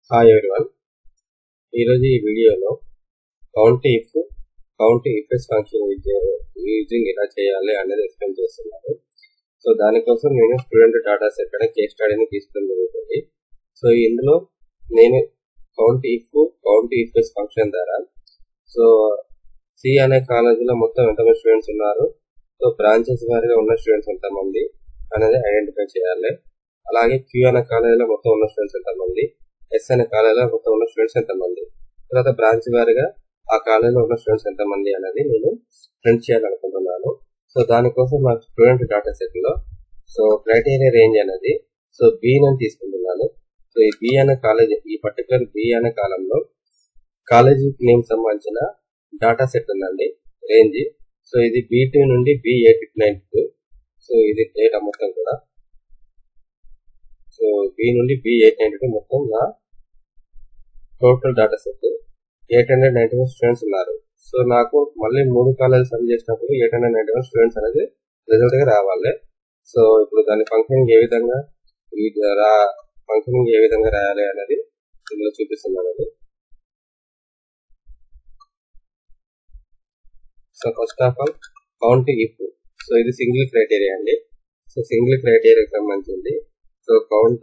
hi everyone ఈరోజు ఈ వీడియోలో count if count ifs function using ఎలా చేయాలి అనేది ఎక్స్ప్లెయిన్ చేస్తున్నాను సో దానికోసం నేను స్టూడెంట్ డాటా సెట్ అనే కేస్ స్టడీని తీసుకోవడం జరుగుతుంది సో ఇందులో నేను count if count ifs function ద్వారా సో సి అనే కాలేజీలో మొత్తం ఎంతమంది స్టూడెంట్స్ ఉన్నారు సో బ్రాంచెస్ వారిగా ఉన్న స్టూడెంట్స్ ఎంతమంది అనేది ఐడెంటిఫై చేయాలి అలాగే క్యూ అనే కాలేజీలో మొత్తం ఉన్న స్టూడెంట్స్ ఎంతమంది ఎస్ అనే కాలేజీలో మొత్తం ఉన్న స్టూడెంట్స్ ఎంతమంది తర్వాత బ్రాంచ్ వారిగా ఆ కాలేజీలో ఉన్న స్టూడెంట్స్ ఎంతమంది అనేది నేను ప్రింట్ చేయాలనుకుంటున్నాను సో దానికోసం నా స్టూడెంట్ డాటా సెట్ లో సో క్రైటీరియా రేంజ్ అనేది సో బి అని తీసుకుంటున్నాను సో ఈ బి అనే కాలేజ్ ఈ పర్టికులర్ బి అనే కాలంలో కాలేజీ నేమ్ సంబంధించిన డాటా సెట్ ఉందండి రేంజ్ సో ఇది బి టూ నుండి B eight nine two so ఇది డేటా మొత్తం కూడా సో బి నుండి బి ఎయిట్ నైన్టీ టూ మొత్తం నా total data set eight hundred ninety one students ఉన్నారు సో నాకు మళ్ళీ మూడు కాలేజ్ సమ్ చేసినప్పుడు eight hundred ninety one students అనేది రిజల్ట్ గా రావాలి సో ఇప్పుడు దాని ఫంక్షనింగ్ ఏ విధంగా ఈ రా ఫంక్షనింగ్ ఏ విధంగా రాయాలి అనేది ఇందులో చూపిస్తున్నాను అది so first of all count if so ఇది సింగిల్ క్రైటీరియా అండి సో సింగిల్ క్రైటీరియాకి సంబంధించింది so count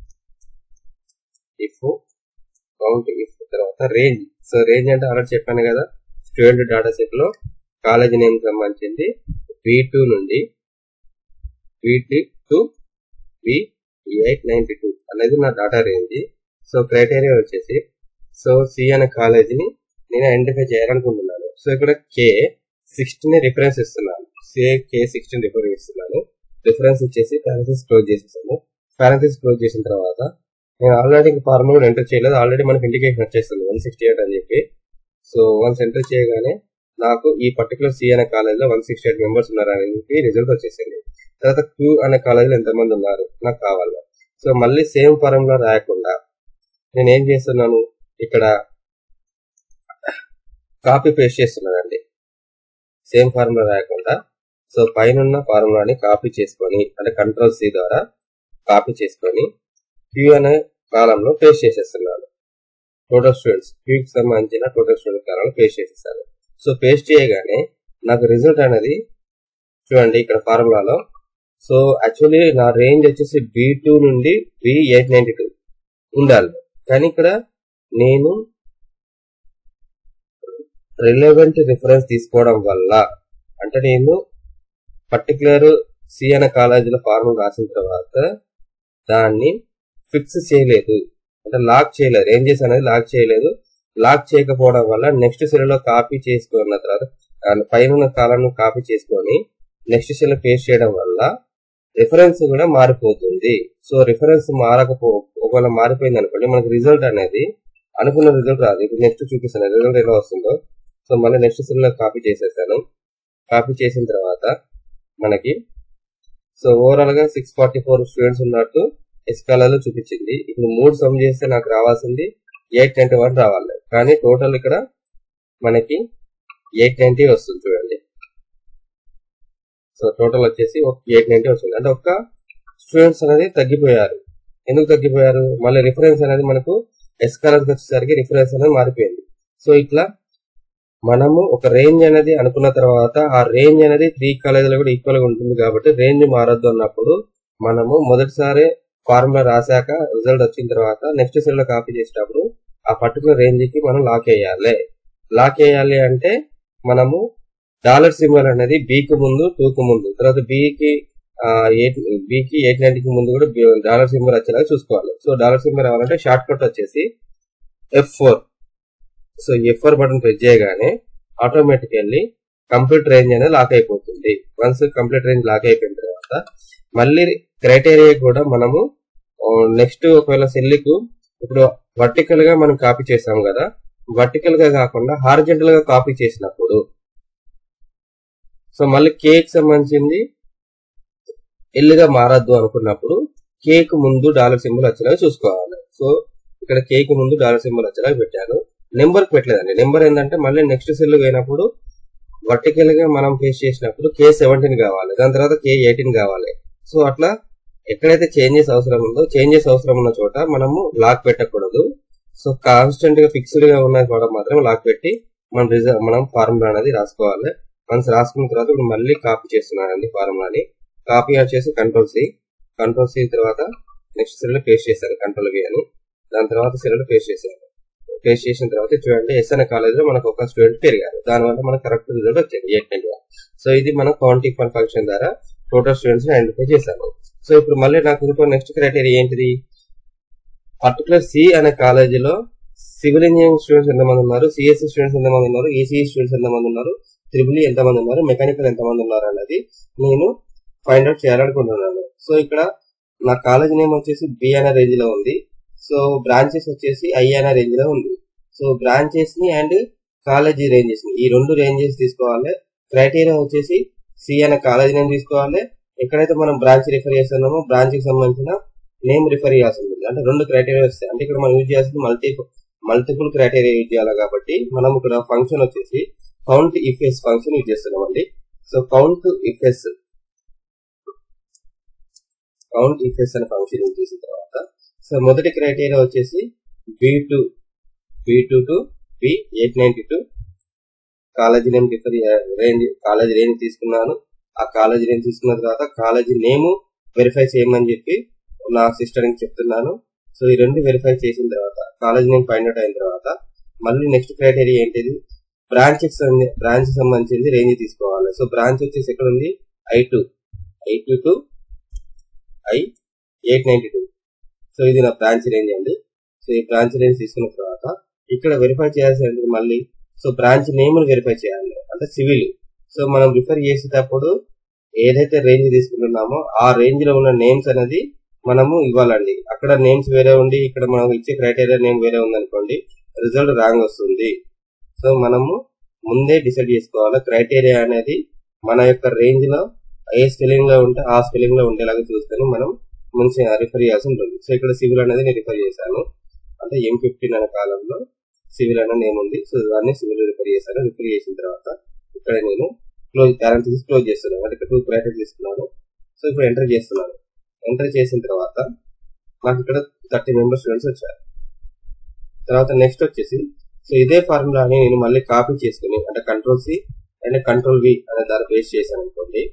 if count if తర్వాత రేంజ్ సో రేంజ్ అంటే ఆల్రెడీ చెప్పాను కదా స్టూడెంట్ డాటా సెట్ లో కాలేజ్ నేమ్ సంబంధించింది బి టూ నుండి B to B eight ninety two అనేది నా డాటా రేంజ్ సో క్రైటీరియా వచ్చేసి సో సి అనే కాలేజీని నేను ఐడెంటిఫై చేయాలనుకుంటున్నాను సో ఇక్కడ కే సిక్స్టీన్ రిఫరెన్స్ ఇస్తున్నాను సి కే సిక్స్టీన్ రిఫరెన్స్ ఇస్తున్నాను రిఫరెన్స్ ఇచ్చేసి పారాసిస్ క్లోజ్ చేసేసాను పారాసిస్ క్లోజ్ చేసిన తర్వాత నేను ఆల్రెడీ ఫార్ములా ఎంటర్ చేయలేదు ఆల్రెడీ మనకి ఇండికేషన్ వచ్చేస్తుంది వన్ సిక్స్టీ ఎయిట్ అని చెప్పి సో వన్స్ ఎంటర్ చేయగానే నాకు ఈ పర్టికులర్ సి అనే కాలేజీలో వన్ సిక్స్టీ ఎయిట్ మెంబర్స్ ఉన్నారు అనేది రిజల్ట్ వచ్చేసింది తర్వాత క్యూ అనే కాలేజీలో ఎంతమంది ఉన్నారు నాకు కావాలి సో మళ్ళీ సేమ్ ఫార్ములా రాయకుండా నేను ఏం చేస్తున్నాను ఇక్కడ కాపీ పేస్ట్ చేస్తున్నానండి సేమ్ ఫార్ములా రాయకుండా సో పైన ఫార్ములాని కాపీ చేసుకొని అంటే కంట్రోల్ సి ద్వారా కాపీ చేసుకొని క్యూ అనే కాలంలో పేస్ట్ చేసేస్తున్నాను టోటల్ స్టూడెంట్స్ క్యూకి సంబంధించిన టోటల్ స్టూడెంట్ కాలంలో పేస్ట్ చేసేసాను సో పేస్ట్ చేయగానే నాకు రిజల్ట్ అనేది చూడండి ఇక్కడ ఫార్ములాలో సో యాక్చువల్లీ నా రేంజ్ వచ్చేసి బి టూ నుండి బి ఎయిట్ నైన్టీ టూ ఉండాలి కానీ ఇక్కడ నేను రిలవెంట్ రిఫరెన్స్ తీసుకోవడం వల్ల అంటే నేను పర్టికులర్ సి అనే కాలేజీలో ఫార్ములా రాసిన తర్వాత దాన్ని ఫిక్స్ చేయలేదు అంటే లాక్ చేయలేదు రేంజెస్ అనేది లాక్ చేయలేదు లాక్ చేయకపోవడం వల్ల నెక్స్ట్ సెల్ లో కాపీ చేసుకున్న తర్వాత పైన కాలాన్ని కాపీ చేసుకొని నెక్స్ట్ సెల్ పేస్ట్ చేయడం వల్ల రిఫరెన్స్ కూడా మారిపోతుంది సో రిఫరెన్స్ మారకపో ఒకవేళ మారిపోయింది అనుకోండి మనకి రిజల్ట్ అనేది అనుకున్న రిజల్ట్ రాదు ఇప్పుడు నెక్స్ట్ చూపిస్తాను రిజల్ట్ ఎలా వస్తుందో సో మళ్ళీ నెక్స్ట్ సెల్ లో కాపీ చేసేసాను కాపీ చేసిన తర్వాత మనకి సో ఓవరాల్ గా సిక్స్ ఫార్టీ ఫోర్ స్టూడెంట్స్ ఉన్నట్టు ఎస్కాలలో చూపించింది ఇప్పుడు మూడు సమ్ చేస్తే నాకు రావాల్సింది ఎయిట్ నైన్టీ వన్ రావాలి కానీ టోటల్ ఇక్కడ మనకి ఎయిట్ నైన్టీ వస్తుంది చూడండి సో టోటల్ వచ్చేసి ఎయిట్ నైన్టీ వస్తుంది అంటే ఒక్క స్టూడెంట్స్ అనేది తగ్గిపోయారు ఎందుకు తగ్గిపోయారు మళ్ళీ రిఫరెన్స్ అనేది మనకు ఎస్కాలర్కి వచ్చేసరికి రిఫరెన్స్ అనేది మారిపోయింది సో ఇట్లా మనము ఒక రేంజ్ అనేది అనుకున్న తర్వాత ఆ రేంజ్ అనేది త్రీ కాలేజీలో కూడా ఈక్వల్ గా ఉంటుంది కాబట్టి రేంజ్ మారద్దు అన్నప్పుడు మనము మొదటిసారి ఫార్ములా రాశాక రిజల్ట్ వచ్చిన తర్వాత నెక్స్ట్ సెల్ లో కాపీ చేసేటప్పుడు ఆ పర్టికులర్ రేంజ్ కి మనం లాక్ వేయాలి లాక్ వేయాలి అంటే మనము డాలర్ సింబల్ అనేది బికి ముందు టూ కు ముందు తర్వాత బికి ఎయిట్ బికి ఎయిట్ నైన్టీకి ముందు కూడా డాలర్ సింబల్ వచ్చేలాగా చూసుకోవాలి సో డాలర్ సింబల్ రావాలంటే షార్ట్ కట్ వచ్చేసి F four so F four button press చేయగానే ఆటోమేటికల్లీ కంప్లీట్ రేంజ్ అనేది లాక్ అయిపోతుంది వన్స్ కంప్లీట్ రేంజ్ లాక్ అయిపోయిన తర్వాత మళ్ళీ క్రైటీరియా కూడా మనము నెక్స్ట్ ఒకవేళ సెల్లికు ఇప్పుడు వర్టికల్ గా మనం కాపీ చేసాం కదా వర్టికల్ గా కాకుండా హార్జెంటల్ గా కాపీ చేసినప్పుడు సో మళ్ళీ కేక్ సంబంధించింది ఎల్లుగా మారద్దు అనుకున్నప్పుడు కేక్ ముందు డాలర్ సింబల్ వచ్చేలాగా చూసుకోవాలి సో ఇక్కడ కేక్ ముందు డాలర్ సింబల్ వచ్చేలాగా పెట్టాను నెంబర్ పెట్టలేదండి నెంబర్ ఏంటంటే మళ్ళీ నెక్స్ట్ సెల్ పోయినప్పుడు వర్టికల్ గా మనం ఫేస్ చేసినప్పుడు కే సెవెంటీన్ కావాలి దాని తర్వాత కే ఎయిటీన్ కావాలి సో అట్లా ఎక్కడైతే చేంజెస్ అవసరం ఉందో చేంజెస్ అవసరం ఉన్న చోట మనము లాక్ పెట్టకూడదు సో కాన్స్టెంట్ గా ఫిక్స్డ్ గా ఉన్న కూడా మాత్రం లాక్ పెట్టి మనం రిజల్ట్ మనం ఫార్ములా అనేది రాసుకోవాలి మనసు రాసుకున్న తర్వాత ఇప్పుడు మళ్ళీ కాపీ చేస్తున్నానండి ఫార్ములాని కాపీ వచ్చేసి కంట్రోల్ సి కంట్రోల్ సి తర్వాత నెక్స్ట్ సెల్ లో పేస్ట్ చేశాను కంట్రోల్ వి అని దాని తర్వాత సెల్ లో పేస్ట్ చేశాను పేస్ట్ చేసిన తర్వాత చూడండి ఎస్ఎన్ కాలేజ్ లో మనకు ఒక స్టూడెంట్ పెరిగారు దానివల్ల మనకు కరెక్ట్ రిజల్ట్ వచ్చింది ఎయిట్ సో ఇది మనం కౌంట్ ఈక్వల్ ఫంక్షన్ ద్వారా టోటల్ స్టూడెంట్స్ ని ఐడెంటిఫై చేశాను సో ఇప్పుడు మళ్ళీ నాకు ఇంకో నెక్స్ట్ క్రైటీరియా ఏంటిది పర్టికులర్ సి అనే కాలేజీలో సివిల్ ఇంజనీరింగ్ స్టూడెంట్స్ ఎంతమంది ఉన్నారు సిఎస్సి స్టూడెంట్స్ ఎంతమంది ఉన్నారు ఈసీఈ స్టూడెంట్స్ ఎంతమంది ఉన్నారు త్రిబుల్ ఎంతమంది ఉన్నారు మెకానికల్ ఎంతమంది ఉన్నారు అన్నది నేను ఫైండ్ అవుట్ చేయాలనుకుంటున్నాను సో ఇక్కడ నా కాలేజ్ నేమ్ వచ్చేసి బి అనే రేంజ్ లో ఉంది సో బ్రాంచెస్ వచ్చేసి ఐ అనే రేంజ్ లో ఉంది సో బ్రాంచెస్ ని అండ్ కాలేజీ రేంజెస్ ని ఈ రెండు రేంజెస్ తీసుకోవాలి క్రైటీరియా వచ్చేసి సి అనే కాలేజ్ నేమ్ తీసుకోవాలి ఎక్కడైతే మనం బ్రాంచ్ రిఫర్ చేస్తున్నామో బ్రాంచ్ కి సంబంధించిన నేమ్ రిఫర్ చేయాల్సి ఉంటుంది అంటే రెండు క్రైటీరియా వస్తాయి అంటే ఇక్కడ మనం యూజ్ చేయాల్సింది మల్టీ మల్టిపుల్ క్రైటీరియా యూజ్ చేయాలి కాబట్టి మనం ఇక్కడ ఫంక్షన్ వచ్చేసి కౌంట్ ఇఫ్ఎస్ ఫంక్షన్ యూజ్ చేస్తున్నాం అండి so count ifs count ifs అనే ఫంక్షన్ యూజ్ చేసిన తర్వాత సో మొదటి క్రైటీరియా వచ్చేసి B two B two to B eight ninety two college name refer range college range తీసుకున్నాను ఆ కాలేజీ నేమ్ తీసుకున్న తర్వాత కాలేజీ నేమ్ వెరిఫై చేయమని చెప్పి నా సిస్టర్ కి చెప్తున్నాను సో ఈ రెండు వెరిఫై చేసిన తర్వాత కాలేజ్ నేమ్ ఫైండ్ అవుట్ అయిన తర్వాత మళ్ళీ నెక్స్ట్ క్రైటీరియా ఏంటిది బ్రాంచ్ బ్రాంచ్ సంబంధించింది రేంజ్ తీసుకోవాలి సో బ్రాంచ్ వచ్చేసి ఎక్కడ ఉంది I two I two to I eight ninety two so ఇది నా బ్రాంచ్ రేంజ్ అండి సో ఈ బ్రాంచ్ రేంజ్ తీసుకున్న తర్వాత ఇక్కడ వెరిఫై చేయాల్సింది మళ్ళీ సో బ్రాంచ్ నేమ్ వెరిఫై చేయాలి అంటే సివిల్ సో మనం రిఫర్ చేసేటప్పుడు ఏదైతే రేంజ్ తీసుకుంటున్నామో ఆ రేంజ్ లో ఉన్న నేమ్స్ అనేది మనము ఇవ్వాలండి అక్కడ నేమ్స్ వేరే ఉండి ఇక్కడ మనం ఇచ్చే క్రైటీరియా నేమ్ వేరే ఉందనుకోండి రిజల్ట్ రాంగ్ వస్తుంది సో మనము ముందే డిసైడ్ చేసుకోవాలి క్రైటీరియా అనేది మన యొక్క రేంజ్ లో ఏ స్పెల్లింగ్ లో ఉంటే ఆ స్పెల్లింగ్ లో ఉండేలాగా చూసుకొని మనం మంచిగా రిఫర్ చేయాల్సి ఉంటుంది సో ఇక్కడ సివిల్ అనేది నేను రిఫర్ చేశాను అంటే ఎం ఫిఫ్టీన్ అనే కాలంలో సివిల్ అనే నేమ్ ఉంది సో దాన్ని సివిల్ రిఫర్ చేశాను రిఫర్ చేసిన తర్వాత ఇక్కడ నేను క్లోజ్ బ్యాలెన్స్ తీసి క్లోజ్ చేస్తున్నాను అంటే ఇక్కడ టూ క్రైటీరియా తీసుకున్నాను సో ఇప్పుడు ఎంటర్ చేస్తున్నాను ఎంటర్ చేసిన తర్వాత నాకు ఇక్కడ థర్టీ మెంబర్ స్టూడెంట్స్ వచ్చారు తర్వాత నెక్స్ట్ వచ్చేసి సో ఇదే ఫార్ములాని నేను మళ్ళీ కాపీ చేసుకుని అంటే control C and control V అనే దాన్ని బేస్ చేశాను అనుకోండి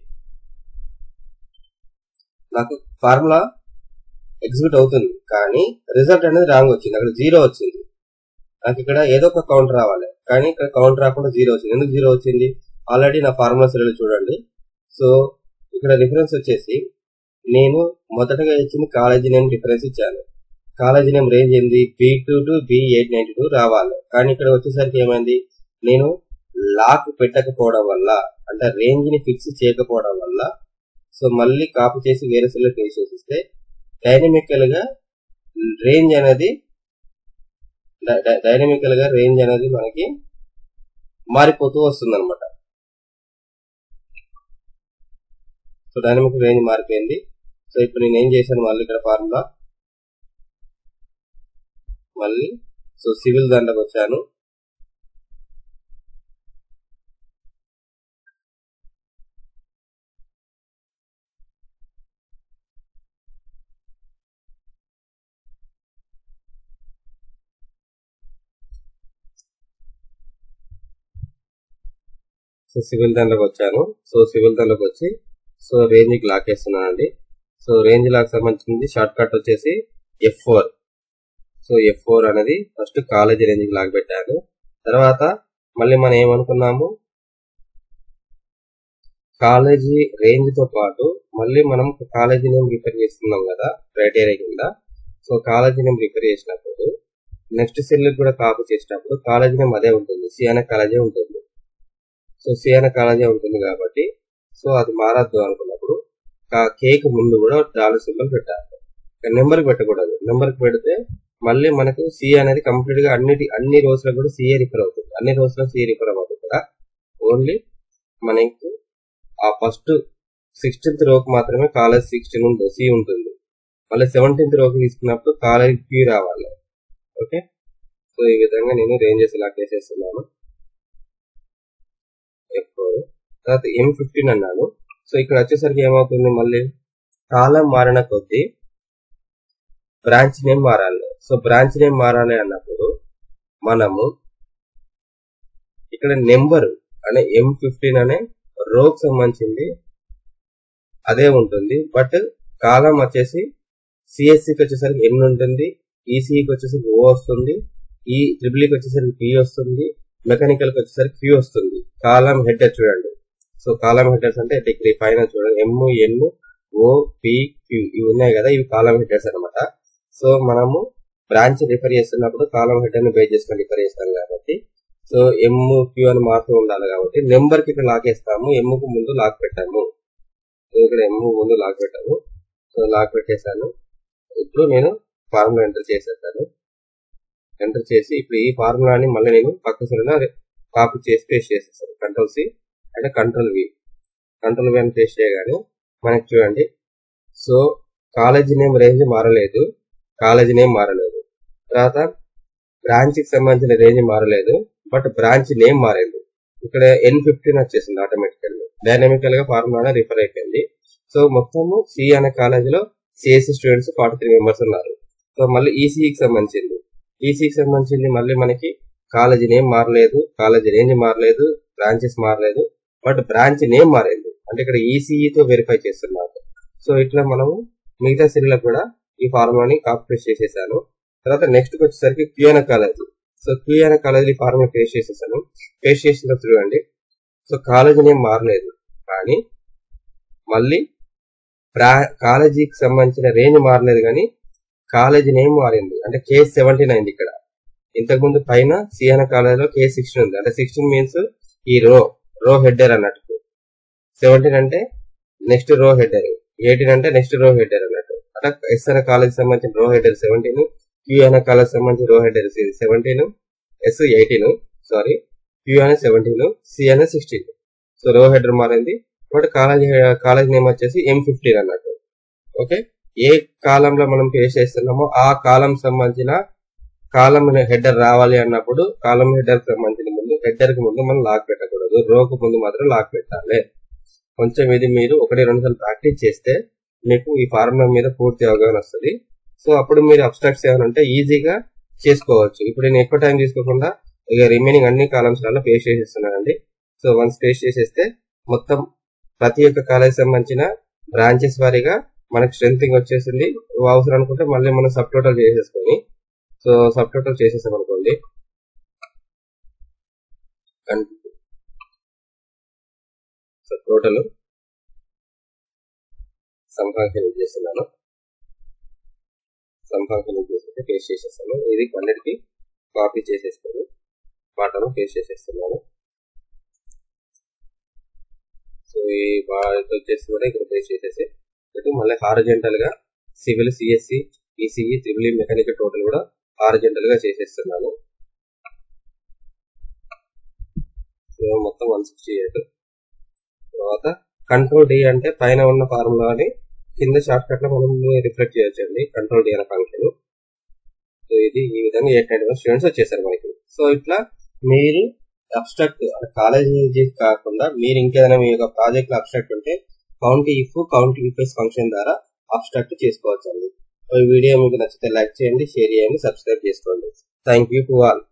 నాకు ఫార్ములా ఎగ్జిక్యూట్ అవుతుంది కానీ రిజల్ట్ అనేది రాంగ్ వచ్చింది అక్కడ జీరో వచ్చింది నాకు ఇక్కడ ఏదో ఒక కౌంట్ రావాలి కానీ ఇక్కడ కౌంట్ రాకుండా జీరో వచ్చింది ఎందుకు జీరో వచ్చింది ఆల్రెడీ నా ఫార్ములా సెల్ చూడండి సో ఇక్కడ రిఫరెన్స్ వచ్చేసి నేను మొదటగా ఇచ్చిన కాలేజీ నేమ్ రిఫరెన్స్ ఇచ్చాను కాలేజీ నేమ్ రేంజ్ ఏంది B two to B eight ninety two రావాలి కానీ ఇక్కడ వచ్చేసరికి ఏమైంది నేను లాక్ పెట్టకపోవడం వల్ల అంటే రేంజ్ ని ఫిక్స్ చేయకపోవడం వల్ల సో మళ్ళీ కాపీ చేసి వేరే సెల్ పేస్ట్ చేసిస్తే డైనమికల్ గా రేంజ్ అనేది డైనమికల్ గా రేంజ్ అనేది మనకి మారిపోతూ వస్తుంది అనమాట సో డైనమిక్ రేంజ్ మారిపోయింది సో ఇప్పుడు నేను ఏం చేశాను మళ్ళీ ఇక్కడ ఫార్ములా మళ్ళీ సో సివిల్ దాంట్లోకి వచ్చాను సో సివిల్ దాంట్లోకి వచ్చాను సో సివిల్ దాంట్లోకి వచ్చి సో రేంజ్ లాక్ వేస్తున్నాను అండి సో రేంజ్ లాక్ సంబంధించింది షార్ట్ కట్ వచ్చేసి F four so F four అనేది ఫస్ట్ కాలేజీ రేంజ్ లాక్ పెట్టాను తర్వాత మళ్ళీ మనం ఏమనుకున్నాము కాలేజీ రేంజ్ తో పాటు మళ్ళీ మనం కాలేజీ నేమ్ రిఫర్ చేస్తున్నాం కదా క్రైటీరియా కింద సో కాలేజీ నేమ్ రిఫర్ చేసినప్పుడు నెక్స్ట్ సెల్ కూడా కాపీ చేసినప్పుడు కాలేజీ నేమ్ అదే ఉంటుంది సి అనే కాలేజీ ఉంటుంది సో సి అనే కాలేజీ ఉంటుంది కాబట్టి సో అది మారద్దు అనుకున్నప్పుడు కేక్ ముందు కూడా డాలర్ సింబల్ పెట్టాలి నెంబర్ పెట్టకూడదు నెంబర్ పెడితే మళ్ళీ మనకు సి అనేది కంప్లీట్ గా అన్నిటి అన్ని రోజులకు కూడా సిఏ రిఫర్ అవుతుంది అన్ని రోజులకు సిఏ రిఫర్ అవ్వదు కూడా ఓన్లీ మనకి ఆ ఫస్ట్ సిక్స్టీన్త్ రోకి మాత్రమే కాలేజ్ సిక్స్టీన్ ఉంటుంది సి ఉంటుంది మళ్ళీ సెవెంటీన్త్ రోకి తీసుకున్నప్పుడు కాలేజ్ క్యూ రావాలి ఓకే సో ఈ విధంగా నేను రేంజెస్ ఇలా చేసేస్తున్నాను తర్వాత ఎం ఫిఫ్టీన్ అన్నాను సో ఇక్కడ వచ్చేసరికి ఏమవుతుంది మళ్ళీ కాలం మారిన కొద్దీ బ్రాంచ్ నేమ్ మారాలి సో బ్రాంచ్ నేమ్ మారాలి అన్నప్పుడు మనము ఇక్కడ నెంబర్ అనే ఎం ఫిఫ్టీన్ అనే రోకి సంబంధించింది అదే ఉంటుంది బట్ కాలం వచ్చేసి సిఎస్సికి వచ్చేసరికి ఎన్ ఉంటుంది ఈసీఈకి వచ్చేసరికి ఓ వస్తుంది ఈ ట్రిపుల్కి వచ్చేసరికి పి వస్తుంది మెకానికల్ కి వచ్చేసరికి క్యూ వస్తుంది కాలం హెడర్ చూడండి సో కాలం హెడర్స్ అంటే డిగ్రీ పైన చూడండి ఎమ్ ఎన్ ఓ పి క్యూ ఇవి ఉన్నాయి కదా ఇవి కాలం హెడర్స్ అనమాట సో మనము బ్రాంచ్ రిఫర్ చేస్తున్నప్పుడు కాలం హెడర్ ని బేస్ చేసుకొని రిఫర్ చేస్తాం కాబట్టి సో ఎమ్ క్యూ అని మాత్రం ఉండాలి కాబట్టి నెంబర్ కి ఇక్కడ లాక్ వేస్తాము ఎమ్ కు ముందు లాక్ పెట్టాము సో ఇక్కడ ఎమ్ ముందు లాక్ పెట్టాము సో లాక్ పెట్టేశాను ఇప్పుడు నేను ఫార్ములా ఎంటర్ చేసేస్తాను ఎంటర్ చేసి ఇప్పుడు ఈ ఫార్ములాని మళ్ళీ నేను పక్క సరైన కాపీ చేసి పేస్ట్ చేసేస్తాను కంట్రోల్ సి అంటే కంట్రోల్ వి కంట్రోల్ వి అని పేస్ట్ చేయగానే మనకి చూడండి సో కాలేజీ నేమ్ రేంజ్ మారలేదు కాలేజీ నేమ్ మారలేదు తర్వాత బ్రాంచ్ కి సంబంధించిన రేంజ్ మారలేదు బట్ బ్రాంచ్ నేమ్ మారింది ఇక్కడ ఎన్ ఫిఫ్టీన్ వచ్చేసింది ఆటోమేటికల్ డైనామికల్ గా ఫార్ములా రిఫర్ అయిపోయింది సో మొత్తము సి అనే కాలేజీలో CSE students forty three members ఉన్నారు సో మళ్ళీ ఈసీఈకి సంబంధించింది ఈసీకి సంబంధించింది మళ్ళీ మనకి కాలేజీ నేమ్ మారలేదు కాలేజీ రేంజ్ మారలేదు బ్రాంచెస్ మారలేదు బట్ బ్రాంచ్ నేమ్ మారింది అంటే ఇక్కడ ఈసీఈతో వెరిఫై చేస్తున్నారు సో ఇట్లా మనము మిగతా సిరీలకు కూడా ఈ ఫార్ములాని కాపీ పేస్ట్ చేసేసాను తర్వాత నెక్స్ట్ వచ్చేసరికి QN college so QN college formula paste చేసేసాను పేస్ట్ చేసిన తర్వాత చూడండి సో కాలేజ్ నేమ్ మారలేదు కానీ మళ్ళీ కాలేజీకి సంబంధించిన రేంజ్ మారలేదు కానీ కాలేజీ నేమ్ మారింది అంటే కేస్ సెవెంటీన్ అయింది ఇక్కడ ఇంతకుముందు పైన సిఎన్ కాలేజీలో కేస్ సిక్స్టీన్ ఉంది అంటే సిక్స్టీన్ మీన్స్ ఈ రో రో హెడర్ అన్నట్టు సెవెంటీన్ అంటే నెక్స్ట్ రో హెడర్ ఎయిటీన్ అంటే నెక్స్ట్ రో హెడర్ అన్నట్టు అంటే ఎస్ఆర్ కాలేజ్ సంబంధించిన రో హెడర్ సెవెంటీన్ క్యూ అనే కాలేజ్ సంబంధించిన row header seventeen S eighteen sorry Q అనే సెవెంటీన్ సి అనే సిక్స్టీన్ సో రో హెడర్ మారింది బట్ కాలేజ్ కాలేజ్ నేమ్ వచ్చేసి ఎం ఫిఫ్టీన్ అన్నట్టు ఓకే ఏ కాలంలో మనం పేస్ట్ చేస్తున్నామో ఆ కాలం సంబంధించిన కాలం హెడర్ రావాలి అన్నప్పుడు కాలం హెడర్ సంబంధించిన ముందు హెడర్ కి ముందు మనం లాక్ పెట్టకూడదు రోకు ముందు మాత్రం లాక్ పెట్టాలి కొంచెం ఇది మీరు ఒకటి రెండు సార్లు ప్రాక్టీస్ చేస్తే మీకు ఈ ఫార్ములా మీద పూర్తి అవగాహన వస్తుంది సో అప్పుడు మీరు అబ్స్ట్రాక్ట్స్ ఏమైనా ఈజీగా చేసుకోవచ్చు ఇప్పుడు నేను ఎక్కువ టైం తీసుకోకుండా ఇక రిమైనింగ్ అన్ని కాలమ్స్ వల్ల పేస్ట్ చేసేస్తున్నానండి సో వన్స్ పేస్ట్ చేసేస్తే మొత్తం ప్రతి ఒక్క కాలేజ్ సంబంధించిన బ్రాంచెస్ వారీగా మనకి స్ట్రెంగ్ వచ్చేసింది అవసరం అనుకుంటే మళ్ళీ మనం సబ్ టోటల్ చేసేసుకొని సో సబ్ టోటల్ చేసేసాం అనుకోండి సబ్ టోటల్ సంఫంక్షన్ చేస్తున్నాను సంఫంక్షన్ చేసేస్తే పేస్ట్ చేసేస్తాను ఇది అన్నిటికీ కాపీ చేసేసుకొని బాటమ్ పేస్ట్ చేసేస్తున్నాను సో ఈ బాగా వచ్చేసి కూడా ఇక్కడ పేస్ట్ చేసేసి ఇటు మళ్ళీ హారజెంటల్ గా civil CSE ECE triple mechanical total కూడా హారజెంటల్ గా చేసేస్తున్నాను సో మొత్తం వన్ సిక్స్టీ ఎయిట్ తర్వాత కంట్రోల్ డి అంటే పైన ఉన్న ఫార్ములాని కింద షార్ట్ కట్ లో మనం రిఫ్లెక్ట్ చేయొచ్చు అండి కంట్రోల్ డి అనే ఫంక్షన్ సో ఇది ఈ విధంగా ఎయిట్ నైన్ స్టూడెంట్స్ వచ్చేసారు మనకి సో ఇట్లా మీరు అబ్స్ట్రాక్ట్ కాలేజీ కాకుండా మీరు ఇంకేదైనా మీ యొక్క ప్రాజెక్ట్ లో అబ్స్ట్రాక్ట్ ఉంటే countif countifs function ద్వారా అబ్స్ట్రాక్ట్ చేసుకోవచ్చు అండి ఈ వీడియో మీకు నచ్చితే లైక్ చేయండి షేర్ చేయండి సబ్స్క్రైబ్ చేసుకోండి థ్యాంక్ యూ టు ఆల్